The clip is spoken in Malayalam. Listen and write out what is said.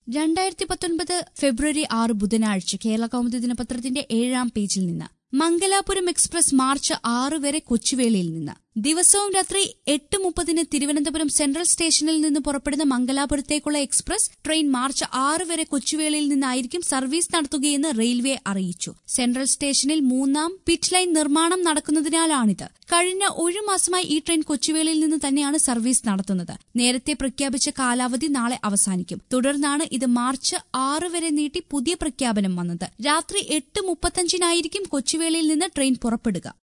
രണ്ടായിരത്തി പത്തൊൻപത് ഫെബ്രുവരി ആറ് ബുധനാഴ്ച കേരള കൗമുദി ദിനപത്രത്തിന്റെ ഏഴാം പേജിൽ നിന്ന് മംഗലാപുരം എക്സ്പ്രസ് മാർച്ച് ആറ് വരെ കൊച്ചുവേളിയിൽ നിന്ന് ദിവസവും രാത്രി എട്ട് മുപ്പതിന് തിരുവനന്തപുരം സെൻട്രൽ സ്റ്റേഷനിൽ നിന്ന് പുറപ്പെടുന്ന മംഗലാപുരത്തേക്കുള്ള എക്സ്പ്രസ് ട്രെയിൻ മാർച്ച് ആറ് വരെ കൊച്ചുവേളിയിൽ നിന്നായിരിക്കും സർവീസ് നടത്തുകയെന്ന് റെയിൽവേ അറിയിച്ചു സെൻട്രൽ സ്റ്റേഷനിൽ മൂന്നാം പിറ്റ് ലൈൻ നിർമ്മാണം നടക്കുന്നതിനാലാണിത് കഴിഞ്ഞ ഒരു മാസമായി ഈ ട്രെയിൻ കൊച്ചുവേളിയിൽ നിന്ന് തന്നെയാണ് സർവീസ് നടത്തുന്നത് നേരത്തെ പ്രഖ്യാപിച്ച കാലാവധി നാളെ അവസാനിക്കും തുടർന്നാണ് ഇത് മാർച്ച് ആറ് വരെ നീട്ടി പുതിയ പ്രഖ്യാപനം വന്നത് രാത്രി എട്ട് മുപ്പത്തഞ്ചിനായിരിക്കും കൊച്ചുവേളിയിൽ നിന്ന് ട്രെയിൻ പുറപ്പെടുക